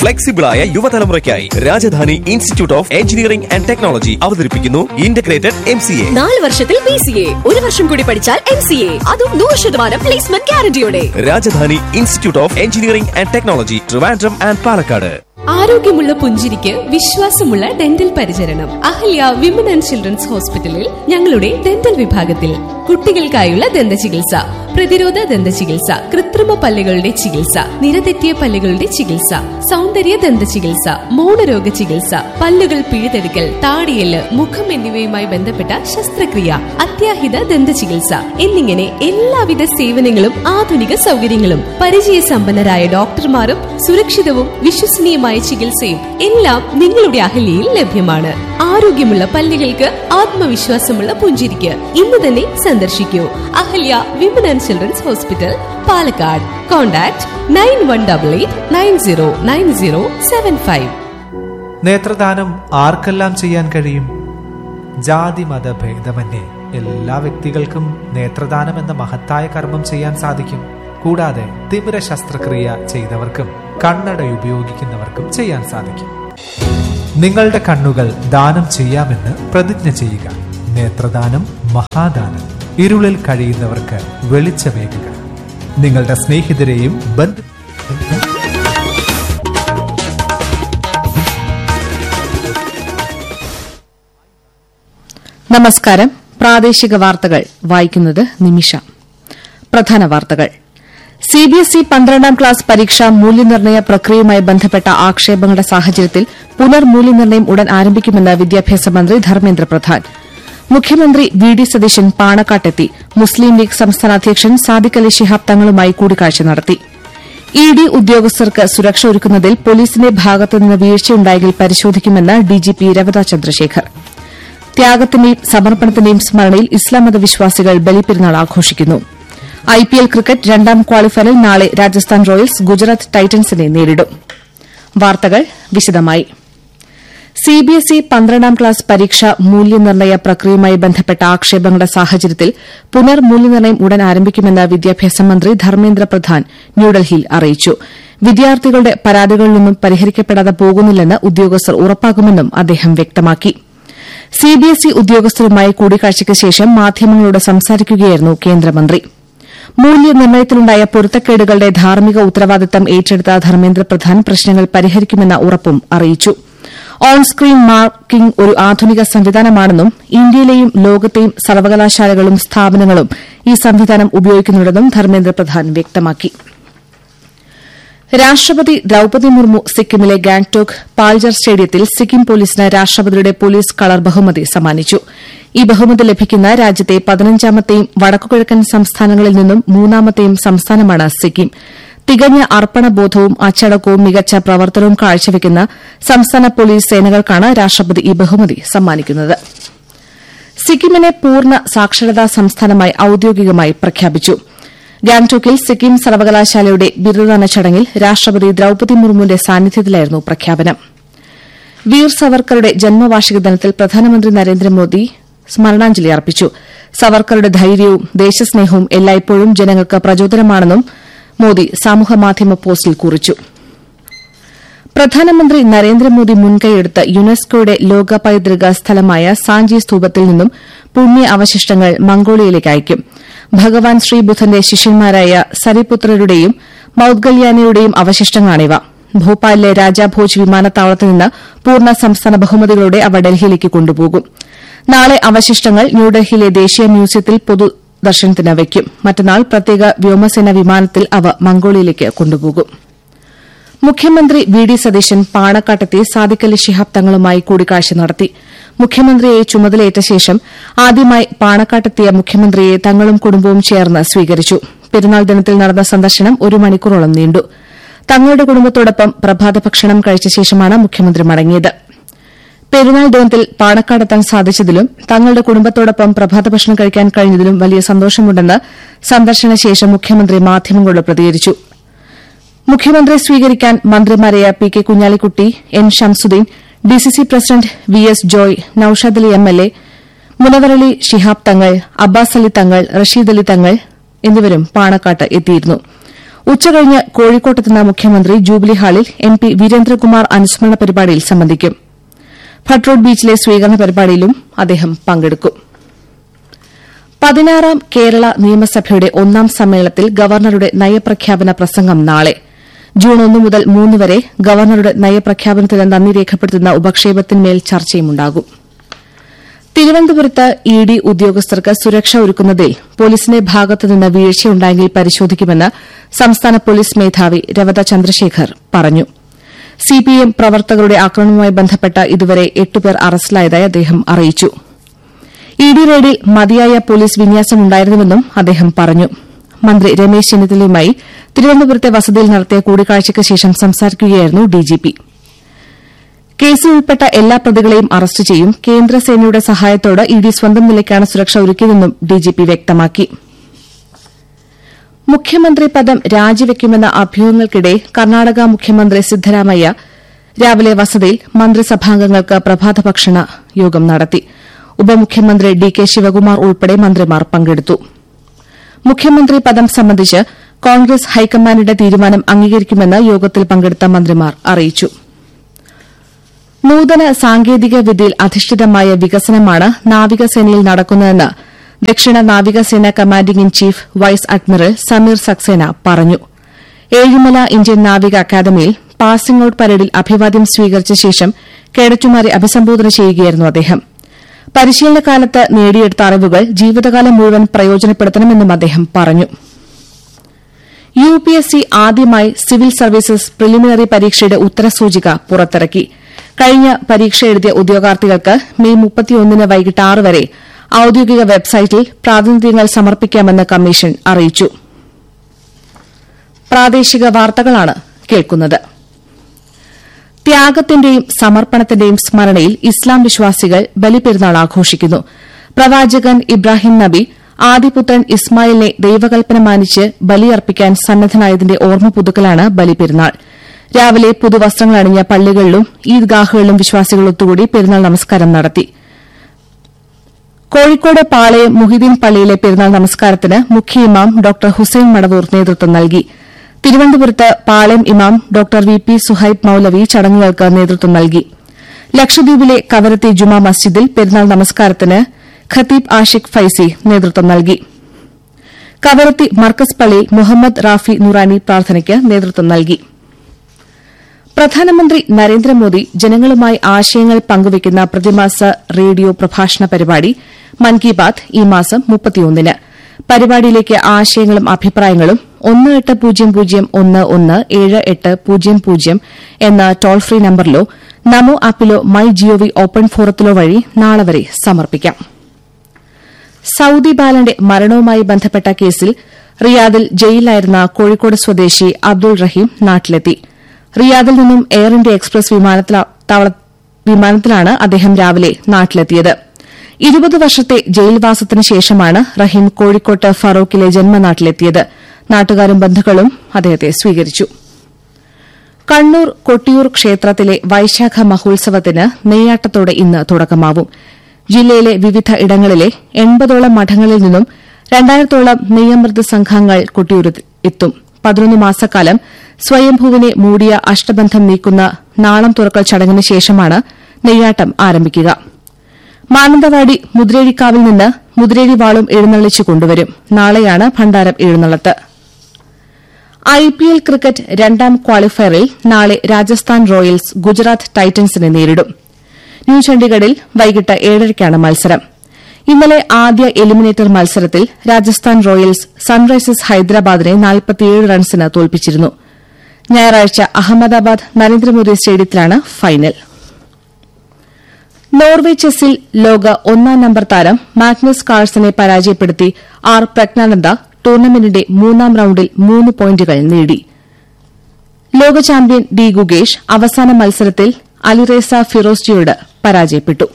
ഫ്ലെക്സിബിളായ യുവതലമുറയ്ക്കായി Rajadhani institute of engineering and technology അവതരിപ്പിക്കുന്നു integrated M C A നാല് വർഷത്തിൽ പി സി എ ഒരു വർഷം കൂടി പഠിച്ചാൽ എം സി എ അതും നൂറ് ശതമാനം പ്ലേസ്മെന്റ് ഗ്യാരണ്ടിയോടെ Rajadhani institute of engineering and technology Trivandrum and Palakkad ആരോഗ്യമുള്ള പുഞ്ചിരിക്ക് വിശ്വാസമുള്ള ഡെന്റൽ പരിചരണം അഹല്യ വിമൻ ആൻഡ് ചിൽഡ്രൻസ് ഹോസ്പിറ്റലിൽ ഞങ്ങളുടെ ഡെന്റൽ വിഭാഗത്തിൽ കുട്ടികൾക്കായുള്ള ദന്ത ചികിത്സ പ്രതിരോധ ദന്ത ചികിത്സ കൃത്രിമ പല്ലുകളുടെ ചികിത്സ നിരതെറ്റിയ പല്ലുകളുടെ ചികിത്സ സൗന്ദര്യ ദന്ത ചികിത്സ മൗനരോഗ ചികിത്സ പല്ലുകൾ പിഴുതെടുക്കൽ താടിയല് മുഖം എന്നിവയുമായി ബന്ധപ്പെട്ട ശസ്ത്രക്രിയ അത്യാഹിത ദന്ത ചികിത്സ എന്നിങ്ങനെ എല്ലാവിധ സേവനങ്ങളും ആധുനിക സൗകര്യങ്ങളും പരിചയസമ്പന്നരായ ഡോക്ടർമാരും സുരക്ഷിതവും വിശ്വസനീയമായ ചികിത്സയും എല്ലാം നിങ്ങളുടെ അഹല്യയിൽ ലഭ്യമാണ് ആരോഗ്യമുള്ള പല്ലുകൾക്ക് ആത്മവിശ്വാസമുള്ള പുഞ്ചിരിക്ക് ഇന്ന് തന്നെ സന്ദർശിക്കൂ Ahalya women and children's hospital Palakkad contact nine one double eight nine zero nine zero seven five നേത്രദാനം ആർക്കെല്ലാം ചെയ്യാൻ കഴിയും ജാതി മത ഭേദമന്യേ എല്ലാ വ്യക്തികൾക്കും നേത്രദാനം എന്ന മഹത്തായ കർമ്മം ചെയ്യാൻ സാധിക്കും കൂടാതെ തിമിര ശസ്ത്രക്രിയ ചെയ്തവർക്കും കണ്ണട ഉപയോഗിക്കുന്നവർക്കും ചെയ്യാൻ സാധിക്കും നിങ്ങളുടെ കണ്ണുകൾ ദാനം ചെയ്യാമെന്ന് പ്രതിജ്ഞ ചെയ്യുക നേത്രദാനം മഹാദാനം ഇരുളിൽ കഴിയുന്നവർക്ക് വെളിച്ചമേകുക നിങ്ങളുടെ സ്നേഹിതരെയും ബന്ധു നമസ്കാരം പ്രാദേശിക വാർത്തകൾ വായിക്കുന്നത് നിമിഷ പ്രധാന വാർത്തകൾ സി ബി എസ് ഇ പന്ത്രണ്ടാം ക്ലാസ് പരീക്ഷാ മൂല്യനിർണ്ണയ പ്രക്രിയയുമായി ബന്ധപ്പെട്ട ആക്ഷേപങ്ങളുടെ സാഹചര്യത്തിൽ പുനർമൂല്യനിർണ്ണയം ഉടൻ ആരംഭിക്കുമെന്ന് വിദ്യാഭ്യാസ മന്ത്രി ധർമ്മേന്ദ്ര പ്രധാൻ മുഖ്യമന്ത്രി വി ഡി സതീശൻ പാണക്കാട്ടെത്തി മുസ്ലിം ലീഗ് സംസ്ഥാന അധ്യക്ഷൻ സാദിഖ് അലി ശിഹാബ് തങ്ങളുമായി കൂടിക്കാഴ്ച നടത്തി ഇ ഡി ഉദ്യോഗസ്ഥർക്ക് സുരക്ഷ ഒരുക്കുന്നതിൽ പോലീസിന്റെ ഭാഗത്തുനിന്ന് വീഴ്ചയുണ്ടായെങ്കിൽ പരിശോധിക്കുമെന്ന് ഡിജിപി രവത ചന്ദ്രശേഖർ ത്യാഗത്തിന്റെയും സമർപ്പണത്തിന്റെയും സ്മരണയിൽ ഇസ്ലാം മത വിശ്വാസികൾ ബലിപ്പെരുന്നാൾ ആഘോഷിക്കുന്നു ഐപിഎൽ ക്രിക്കറ്റ് രണ്ടാം ക്വാളിഫയറിൽ നാളെ രാജസ്ഥാൻ റോയൽസ് ഗുജറാത്ത് ടൈറ്റൻസിനെ നേരിടും വാർത്തകൾ വിശദമായി സിബിഎസ്ഇ പന്ത്രണ്ടാം ക്ലാസ് പരീക്ഷ മൂല്യനിർണ്ണയ പ്രക്രിയയുമായി ബന്ധപ്പെട്ട ആക്ഷേപങ്ങളുടെ സാഹചര്യത്തിൽ പുനർമൂല്യനിർണ്ണയം ഉടൻ ആരംഭിക്കുമെന്ന് വിദ്യാഭ്യാസ മന്ത്രി ധർമ്മേന്ദ്ര പ്രധാൻ ന്യൂഡൽഹിയിൽ അറിയിച്ചു വിദ്യാർത്ഥികളുടെ പരാതികളിലൊന്നും പരിഹരിക്കപ്പെടാതെ പോകുന്നില്ലെന്ന് ഉദ്യോഗസ്ഥർ ഉറപ്പാക്കുമെന്നും അദ്ദേഹം വ്യക്തമാക്കി സിബിഎസ്ഇ ഉദ്യോഗസ്ഥരുമായി കൂടിക്കാഴ്ചയ്ക്ക് ശേഷം മാധ്യമങ്ങളോട് സംസാരിക്കുകയായിരുന്നു കേന്ദ്രമന്ത്രി മൂല്യനിർണ്ണയത്തിലുണ്ടായ പൊരുത്തക്കേടുകളുടെ ധാർമ്മിക ഉത്തരവാദിത്തം ഏറ്റെടുത്ത ധർമ്മേന്ദ്ര പ്രധാൻ പ്രശ്നങ്ങൾ പരിഹരിക്കുമെന്ന ഉറപ്പും അറിയിച്ചു ഓൺ സ്ക്രീൻ മാർക്കിംഗ് ഒരു ആധുനിക സംവിധാനമാണെന്നും ഇന്ത്യയിലെയും ലോകത്തെയും സർവകലാശാലകളും സ്ഥാപനങ്ങളും ഈ സംവിധാനം ഉപയോഗിക്കുന്നുണ്ടെന്നും ധർമ്മേന്ദ്ര പ്രധാൻ വ്യക്തമാക്കി രാഷ്ട്രപതി ദ്രൌപദി മുർമു സിക്കിമിലെ ഗാംഗ്ടോക്ക് പാൽജർ സ്റ്റേഡിയത്തിൽ സിക്കിം പോലീസിന് രാഷ്ട്രപതിയുടെ പോലീസ് കളർ ബഹുമതി സമ്മാനിച്ചു ഈ ബഹുമതി ലഭിക്കുന്ന രാജ്യത്തെ പതിനഞ്ചാമത്തെയും വടക്കുകിഴക്കൻ സംസ്ഥാനങ്ങളിൽ നിന്നും മൂന്നാമത്തെയും സംസ്ഥാനമാണ് സിക്കിം തികഞ്ഞ അർപ്പണബോധവും അച്ചടക്കവും മികച്ച പ്രവർത്തനവും കാഴ്ചവെക്കുന്ന സംസ്ഥാന പോലീസ് സേനകൾക്കാണ് രാഷ്ട്രപതി ഈ ബഹുമതി സമ്മാനിക്കുന്നത് സിക്കിമിനെ പൂർണ്ണ സാക്ഷരതാ സംസ്ഥാനമായി ഔദ്യോഗികമായി പ്രഖ്യാപിച്ചു ഗാംഗ്ടോക്കിൽ സിക്കിം സർവകലാശാലയുടെ ബിരുദദാന ചടങ്ങിൽ രാഷ്ട്രപതി ദ്രൌപദി മുർമുവിന്റെ സാന്നിധ്യത്തിലായിരുന്നു പ്രഖ്യാപനം വീർ സവർക്കറുടെ ജന്മവാർഷിക ദിനത്തിൽ പ്രധാനമന്ത്രി നരേന്ദ്രമോദി സ്മരണാഞ്ജലി അർപ്പിച്ചു സവർക്കറുടെ ധൈര്യവും ദേശസ്നേഹവും എല്ലായ്പ്പോഴും ജനങ്ങൾക്ക് പ്രചോദനമാണെന്നും മോദി സാമൂഹ്യമാധ്യമ പോസ്റ്റിൽ കുറിച്ചു പ്രധാനമന്ത്രി നരേന്ദ്രമോദി മുൻകൈയെടുത്ത് യുനെസ്കോയുടെ ലോക പൈതൃക സ്ഥലമായ സാഞ്ചി സ്തൂപത്തിൽ നിന്നും പുണ്യ അവശിഷ്ടങ്ങൾ മംഗോളിയയിലേക്ക് അയക്കും ഭഗവാൻ ശ്രീബുദ്ധന്റെ ശിഷ്യന്മാരായ സരിപുത്രരുടെയും മൌദ്ഗല്യാനയുടെയും അവശിഷ്ടങ്ങളാണിവ ഭോപ്പാലിലെ രാജാഭോജ് വിമാനത്താവളത്തിൽ നിന്ന് പൂർണ്ണ സംസ്ഥാന ബഹുമതികളോടെ അവ ഡൽഹിയിലേക്ക് കൊണ്ടുപോകും നാളെ അവശിഷ്ടങ്ങൾ ന്യൂഡൽഹിയിലെ ദേശീയ മ്യൂസിയത്തിൽ പൊതുദർശനത്തിന് വയ്ക്കും മറ്റന്നാൾ പ്രത്യേക വ്യോമസേന വിമാനത്തിൽ അവ മംഗോളിയയിലേക്ക് കൊണ്ടുപോകും മുഖ്യമന്ത്രി വി ഡി സതീശൻ പാണക്കാട്ടെത്തി സാദിഖ് അലി ശിഹാബ് തങ്ങളുമായി കൂടിക്കാഴ്ച നടത്തി മുഖ്യമന്ത്രിയെ ചുമതലയേറ്റ ശേഷം ആദ്യമായി പാണക്കാട്ടെത്തിയ മുഖ്യമന്ത്രിയെ തങ്ങളും കുടുംബവും ചേർന്ന് സ്വീകരിച്ചു പെരുന്നാൾ ദിനത്തിൽ നടന്ന സന്ദർശനം ഒരു മണിക്കൂറോളം നീണ്ടു തങ്ങളുടെ കുടുംബത്തോടൊപ്പം പ്രഭാത ഭക്ഷണം കഴിച്ച ശേഷമാണ് മുഖ്യമന്ത്രി മടങ്ങിയത് പെരുന്നാൾ ദിനത്തിൽ പാണക്കാടെത്താൻ സാധിച്ചതിലും തങ്ങളുടെ കുടുംബത്തോടൊപ്പം പ്രഭാത ഭക്ഷണം കഴിക്കാൻ കഴിഞ്ഞതിലും വലിയ സന്തോഷമുണ്ടെന്ന് സന്ദർശന ശേഷം മുഖ്യമന്ത്രി മാധ്യമങ്ങളോട് പ്രതികരിച്ചു മുഖ്യമന്ത്രിയെ സ്വീകരിക്കാൻ മന്ത്രിമാരായ P K Kunhalikutty N Shamsuddin DCC president V S Joy Naushad Ali M L A Munavarali Shihab Thangal Abbas Ali തങ്ങൾ റഷീദ് അലി തങ്ങൾ എന്നിവരും പാണക്കാട്ട് എത്തിയിരുന്നു ഉച്ചകഴിഞ്ഞ് കോഴിക്കോട്ടെത്തുന്ന മുഖ്യമന്ത്രി ജൂബിലി ഹാളിൽ എം പി വീരേന്ദ്രകുമാർ അനുസ്മരണ പരിപാടിയിൽ സംബന്ധിക്കും ഭട്രോഡ് ബീച്ചിലെ സ്വീകരണ പരിപാടിയിലും അദ്ദേഹം പങ്കെടുക്കും പതിനാറാം കേരള നിയമസഭയുടെ ഒന്നാം സമ്മേളനത്തിൽ ഗവർണറുടെ നയപ്രഖ്യാപന പ്രസംഗം നാളെ ജൂൺ ഒന്ന് മുതൽ മൂന്ന് വരെ ഗവർണറുടെ നയപ്രഖ്യാപനത്തിന് നന്ദി രേഖപ്പെടുത്തുന്ന ഉപക്ഷേപത്തിന്മേൽ ചർച്ചയുമുണ്ടാകും തിരുവനന്തപുരത്ത് ഇ ഡി ഉദ്യോഗസ്ഥർക്ക് സുരക്ഷ ഒരുക്കുന്നതിൽ പോലീസിന്റെ ഭാഗത്തുനിന്ന് വീഴ്ചയുണ്ടായെങ്കിൽ പരിശോധിക്കുമെന്ന് സംസ്ഥാന പോലീസ് മേധാവി രവത ചന്ദ്രശേഖർ പറഞ്ഞു സിപിഎം പ്രവർത്തകരുടെ ആക്രമണവുമായി ബന്ധപ്പെട്ട് ഇതുവരെ എട്ടുപേർ അറസ്റ്റിലായതായി അദ്ദേഹം അറിയിച്ചു ഇ ഡി റെയ്ഡിൽ മതിയായ പോലീസ് വിന്യാസമുണ്ടായിരുന്നുവെന്നും അദ്ദേഹം പറഞ്ഞു മന്ത്രി രമേശ് ചെന്നിത്തലയുമായി തിരുവനന്തപുരത്തെ വസതിയിൽ നടത്തിയ കൂടിക്കാഴ്ചയ്ക്ക് ശേഷം സംസാരിക്കുകയായിരുന്നു ഡിജിപി കേസിൽ ഉൾപ്പെട്ട എല്ലാ പ്രതികളെയും അറസ്റ്റ് ചെയ്യും കേന്ദ്രസേനയുടെ സഹായത്തോടെ ഇ ഡി സ്വന്തം നിലയ്ക്കാണ് സുരക്ഷ ഒരുക്കിയതെന്നും ഡിജിപി വ്യക്തമാക്കി മുഖ്യമന്ത്രി പദം രാജിവെക്കുമെന്ന അഭ്യൂഹങ്ങൾക്കിടെ കർണാടക മുഖ്യമന്ത്രി സിദ്ധരാമയ്യ രാവിലെ വസതിയിൽ മന്ത്രിസഭാംഗങ്ങൾക്ക് പ്രഭാത ഭക്ഷണ യോഗം നടത്തി ഉപമുഖ്യമന്ത്രി ഡി കെ ശിവകുമാർ ഉൾപ്പെടെ മന്ത്രിമാർ പങ്കെടുത്തു മുഖ്യമന്ത്രി പദം സംബന്ധിച്ച് കോൺഗ്രസ് ഹൈക്കമാൻഡിന്റെ തീരുമാനം അംഗീകരിക്കുമെന്ന് യോഗത്തിൽ പങ്കെടുത്ത മന്ത്രിമാർ അറിയിച്ചു നൂതന സാങ്കേതിക വിദ്യയിൽ അധിഷ്ഠിതമായ വികസനമാണ് നാവികസേനയിൽ നടക്കുന്നതെന്ന് ദക്ഷിണ നാവികസേന commanding in chief vice admiral Sameer Saxena പറഞ്ഞു ഏഴിമല ഇന്ത്യൻ നാവിക അക്കാദമിയിൽ പാസിംഗ് ഔട്ട് പരേഡിൽ അഭിവാദ്യം സ്വീകരിച്ച ശേഷം കേഡറ്റുമാരെ അഭിസംബോധന ചെയ്യുകയായിരുന്നു അദ്ദേഹം പരിശീലനകാലത്ത് നേടിയെടുത്ത അറിവുകൾ ജീവിതകാലം മുഴുവൻ പ്രയോജനപ്പെടുത്തണമെന്നും അദ്ദേഹം പറഞ്ഞു യു പി എസ് സി ആദ്യമായി സിവിൽ സർവീസസ് പ്രിലിമിനറി പരീക്ഷയുടെ ഉത്തരസൂചിക പുറത്തിറക്കി കഴിഞ്ഞ പരീക്ഷ എഴുതിയ ഉദ്യോഗാർത്ഥികൾക്ക് മെയ് മുപ്പത്തിയൊന്നിന് വൈകിട്ട് ആറ് വരെ ഔദ്യോഗിക വെബ്സൈറ്റിൽ പ്രാതിനിധ്യങ്ങൾ സമർപ്പിക്കാമെന്ന് കമ്മീഷൻ അറിയിച്ചു പ്രാദേശിക വാർത്തകളാണ് കേൾക്കുന്നത് ത്യാഗത്തിന്റെയും സമർപ്പണത്തിന്റെയും സ്മരണയിൽ ഇസ്ലാം വിശ്വാസികൾ ബലിപെരുന്നാൾ ആഘോഷിക്കുന്നു പ്രവാചകൻ ഇബ്രാഹിം നബി ആദിപുത്രൻ ഇസ്മായിലിനെ ദൈവകൽപ്പന മാനിച്ച് ബലിയർപ്പിക്കാൻ സന്നദ്ധനായതിന്റെ ഓർമ്മ പുതുക്കലാണ് ബലിപെരുന്നാൾ രാവിലെ പുതുവസ്ത്രങ്ങൾ അണിഞ്ഞ പള്ളികളിലും ഈദ്ഗാഹുകളിലും വിശ്വാസികൾ ഒത്തുകൂടി പെരുന്നാൾ നമസ്കാരം നടത്തി കോഴിക്കോട് പാളയം മുഹിദ്ദീൻ പള്ളിയിലെ പെരുന്നാൾ നമസ്കാരത്തിന് മുഖ്യ ഇമാം ഡോക്ടർ ഹുസൈൻ മടവൂർ നേതൃത്വം നൽകി തിരുവനന്തപുരത്ത് പാളയം ഇമാം ഡോക്ടർ വി പി സുഹൈബ് മൌലവി ചടങ്ങുകൾക്ക് നേതൃത്വം നൽകി ലക്ഷദ്വീപിലെ കവരത്തി ജുമാ മസ്ജിദിൽ പെരുന്നാൾ നമസ്കാരത്തിന് ഖത്തീബ് ആഷിഖ് ഫൈസി നേതൃത്വം നൽകി കവരത്തി മർക്കസ് പള്ളിയിൽ മുഹമ്മദ് റാഫി നുറാനി പ്രാർത്ഥനയ്ക്ക് നേതൃത്വം നൽകി പ്രധാനമന്ത്രി നരേന്ദ്രമോദി ജനങ്ങളുമായി ആശയങ്ങൾ പങ്കുവയ്ക്കുന്ന പ്രതിമാസ റേഡിയോ പ്രഭാഷണ പരിപാടി മൻ കി ബാത് ഈ മാസം മുപ്പത്തിയൊന്നിന് പരിപാടിയിലേക്ക് ആശയങ്ങളും അഭിപ്രായങ്ങളും ഒന്ന് എട്ട് പൂജ്യം പൂജ്യം ഒന്ന് ഒന്ന് ഏഴ് എട്ട് പൂജ്യം പൂജ്യം എന്ന ടോൾ ഫ്രീ നമ്പറിലോ നമോ ആപ്പിലോ മൈ ജിഒവി ഓപ്പൺ ഫോറത്തിലോ വഴി നാളെ വരെ സമർപ്പിക്കാം സൌദി ബാലന്റെ മരണവുമായി ബന്ധപ്പെട്ട കേസിൽ റിയാദിൽ ജയിലിലായിരുന്ന കോഴിക്കോട് സ്വദേശി അബ്ദുൾ റഹീം നാട്ടിലെത്തി റിയാദിൽ നിന്നും എയർ ഇന്ത്യ എക്സ്പ്രസ് വിമാനത്തില- താവള- വിമാനത്തിലാണ് അദ്ദേഹം രാവിലെ നാട്ടിലെത്തിയത് ഇരുപത് വർഷത്തെ ജയിൽവാസത്തിന് ശേഷമാണ് റഹീം കോഴിക്കോട്ട് ഫറൂഖിലെ ജന്മനാട്ടിലെത്തിയത് നാട്ടുകാരും ബന്ധുക്കളും അദ്ദേഹത്തെ സ്വീകരിച്ചു കണ്ണൂർ കൊട്ടിയൂർ ക്ഷേത്രത്തിലെ വൈശാഖ മഹോത്സവത്തിന് നെയ്യാട്ടത്തോടെ ഇന്ന് തുടക്കമാവും ജില്ലയിലെ വിവിധ ഇടങ്ങളിലെ എൺപതോളം മഠങ്ങളിൽ നിന്നും രണ്ടായിരത്തോളം നെയ്യമൃത് സംഘങ്ങൾ കൊട്ടിയൂരിൽ എത്തും പതിനൊന്ന് മാസക്കാലം സ്വയംഭൂവിനെ മൂടിയ അഷ്ടബന്ധം നീക്കുന്ന നാളം തുറക്കൽ ചടങ്ങിന് ശേഷമാണ് നെയ്യാട്ടം ആരംഭിക്കുക മാനന്തവാടി മുതിരേഴിക്കാവിൽ നിന്ന് മുതിരേഴി വാളും എഴുന്നള്ളിച്ചു കൊണ്ടുവരും നാളെയാണ് ഭണ്ഡാരം എഴുന്നള്ളത്ത് ഐ പി എൽ ക്രിക്കറ്റ് രണ്ടാം ക്വാളിഫയറിൽ നാളെ രാജസ്ഥാൻ റോയൽസ് ഗുജറാത്ത് ടൈറ്റൻസിനെ നേരിടും ന്യൂ ചണ്ഡിഗഡിൽ വൈകിട്ട് ഏഴരയ്ക്കാണ് മത്സരം ഇന്നലെ ആദ്യ എലിമിനേറ്റർ മത്സരത്തിൽ രാജസ്ഥാൻ റോയൽസ് സൺറൈസേഴ്സ് ഹൈദരാബാദിനെ നാൽപ്പത്തിയേഴ് റൺസിന് തോൽപ്പിച്ചിരുന്നു ഞായറാഴ്ച അഹമ്മദാബാദ് നരേന്ദ്രമോദി സ്റ്റേഡിയത്തിലാണ് ഫൈനൽ നോർവേ ചെസ്സിൽ ലോക ഒന്നാം നമ്പർ താരം മാഗ്നസ് കാൾസനെ പരാജയപ്പെടുത്തി ആർ പ്രജ്ഞാനന്ദ ടൂർണമെന്റിന്റെ മൂന്നാം റൌണ്ടിൽ മൂന്ന് പോയിന്റുകൾ നേടി ലോക ചാമ്പ്യൻ ഡി ഗുഗേഷ് അവസാന മത്സരത്തിൽ അലിറേസ ഫിറോസ്ജിയോട് പരാജയപ്പെട്ടു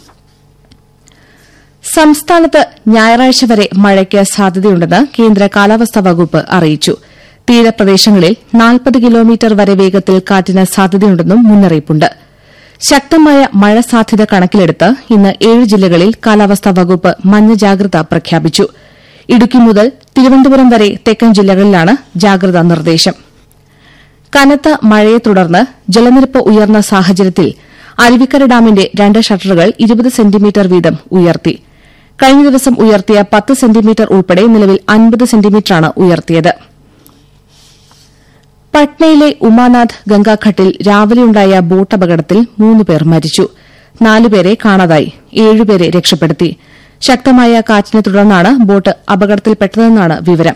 സംസ്ഥാനത്ത് ഞായറാഴ്ച വരെ മഴയ്ക്ക് സാധ്യതയുണ്ടെന്ന് കേന്ദ്ര കാലാവസ്ഥാ വകുപ്പ് അറിയിച്ചു തീരപ്രദേശങ്ങളിൽ നാൽപ്പത് കിലോമീറ്റർ വരെ വേഗത്തിൽ കാറ്റിന് സാധ്യതയുണ്ടെന്നും മുന്നറിയിപ്പുണ്ട് ശക്തമായ മഴ സാധ്യത കണക്കിലെടുത്ത് ഇന്ന് ഏഴ് ജില്ലകളിൽ കാലാവസ്ഥാ വകുപ്പ് മഞ്ഞ ജാഗ്രത പ്രഖ്യാപിച്ചു ഇടുക്കി മുതൽ തിരുവനന്തപുരം വരെ തെക്കൻ ജില്ലകളിലാണ് ജാഗ്രതാ നിർദ്ദേശം കനത്ത മഴയെ തുടർന്ന് ജലനിരപ്പ് ഉയർന്ന സാഹചര്യത്തിൽ അരുവിക്കര ഡാമിന്റെ രണ്ട് ഷട്ടറുകൾ ഇരുപത് സെന്റിമീറ്റർ വീതം ഉയർത്തി കഴിഞ്ഞ ദിവസം ഉയർത്തിയ പത്ത് സെന്റിമീറ്റർ ഉൾപ്പെടെ നിലവിൽ അൻപത് സെന്റിമീറ്ററാണ് ഉയർത്തിയത് പട്നയിലെ ഉമാനാഥ് ഗംഗാഘട്ടിൽ രാവിലെയുണ്ടായ ബോട്ട് അപകടത്തിൽ മൂന്ന് പേർ മരിച്ചു നാലുപേരെ കാണാതായി ഏഴുപേരെ രക്ഷപ്പെടുത്തി ശക്തമായ കാറ്റിനെ തുടർന്നാണ് ബോട്ട് അപകടത്തിൽപ്പെട്ടതെന്നാണ് വിവരം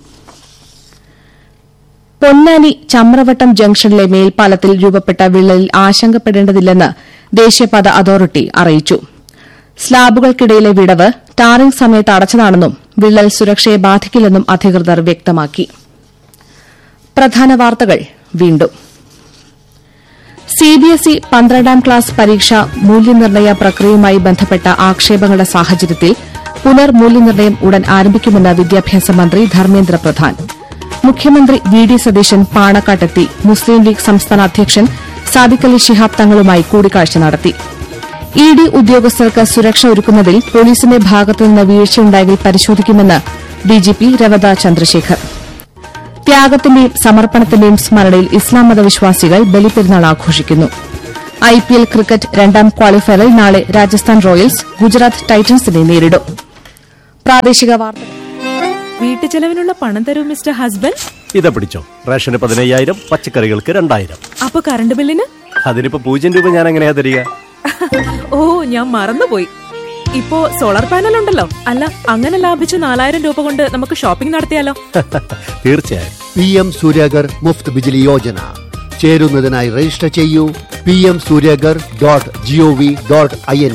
പൊന്നാനി ചമ്രവട്ടം ജംഗ്ഷനിലെ മേൽപ്പാലത്തിൽ രൂപപ്പെട്ട വിള്ളലിൽ ആശങ്കപ്പെടേണ്ടതില്ലെന്ന് ദേശീയപാത അതോറിറ്റി അറിയിച്ചു സ്ലാബുകൾക്കിടയിലെ വിടവ് ടാറിംഗ് സമയത്ത് അടച്ചതാണെന്നും വിള്ളൽ സുരക്ഷയെ ബാധിക്കില്ലെന്നും അധികൃതർ വ്യക്തമാക്കി പ്രധാന വാർത്തകൾ വീണ്ടും സിബിഎസ്ഇ പന്ത്രണ്ടാം ക്ലാസ് പരീക്ഷ മൂല്യനിർണ്ണയ പ്രക്രിയയുമായി ബന്ധപ്പെട്ട ആക്ഷേപങ്ങളുടെ സാഹചര്യത്തിൽ പുനർമൂല്യനിർണ്ണയം ഉടൻ ആരംഭിക്കുമെന്ന് വിദ്യാഭ്യാസ മന്ത്രി ധർമ്മേന്ദ്ര പ്രധാൻ മുഖ്യമന്ത്രി വി ഡി സതീശൻ പാണക്കാട്ടെത്തി മുസ്ലിം ലീഗ് സംസ്ഥാന അധ്യക്ഷൻ സാദിഖ് അലി ശിഹാബ് തങ്ങളുമായി കൂടിക്കാഴ്ച നടത്തി ഇ ഡി ഉദ്യോഗസ്ഥർക്ക് സുരക്ഷ ഒരുക്കുന്നതിൽ പോലീസിന്റെ ഭാഗത്തുനിന്ന് വീഴ്ചയുണ്ടായെങ്കിൽ പരിശോധിക്കുമെന്ന് ഡിജിപി രവത ചന്ദ്രശേഖർ ത്യാഗത്തിന്റെയും സമർപ്പണത്തിന്റെയും സ്മരണയിൽ ഇസ്ലാം മതവിശ്വാസികൾ ബലിപ്പെരുന്നാൾ ആഘോഷിക്കുന്നു ഐപിഎൽ ക്രിക്കറ്റ് രണ്ടാം ക്വാളിഫയറിൽ നാളെ രാജസ്ഥാൻ റോയൽസ് ഗുജറാത്ത് ടൈറ്റൻസിനെ നേരിടും പ്രാദേശിക വാർത്തകൾ വീട്ടു ചെലവിനുള്ള പണം തരൂ മിസ്റ്റർ ഹസ്ബൻഡ് ഇതാ പിടിച്ചോ റേഷന് പതിനയ്യായിരം പച്ചക്കറികൾക്ക് രണ്ടായിരം അപ്പൊ കറണ്ട് ബില്ലിന് അതിനിപ്പോ പൂജ്യം രൂപ ഞാൻ എങ്ങനെയാ തരിക ഓ ഞാൻ മറന്നുപോയി ഇപ്പോ സോളാർ പാനൽ ഉണ്ടല്ലോ അല്ല അങ്ങനെ ലാഭിച്ച നാലായിരം രൂപ കൊണ്ട് നമുക്ക് ഷോപ്പിംഗ് നടത്തിയാലോ തീർച്ചയായും പി എം സൂര്യാഗർ മുഫ്ത് ബിജിലി യോജന ചേരുന്നതിനായി രജിസ്റ്റർ ചെയ്യൂ P M Suryaghar dot G O V dot I N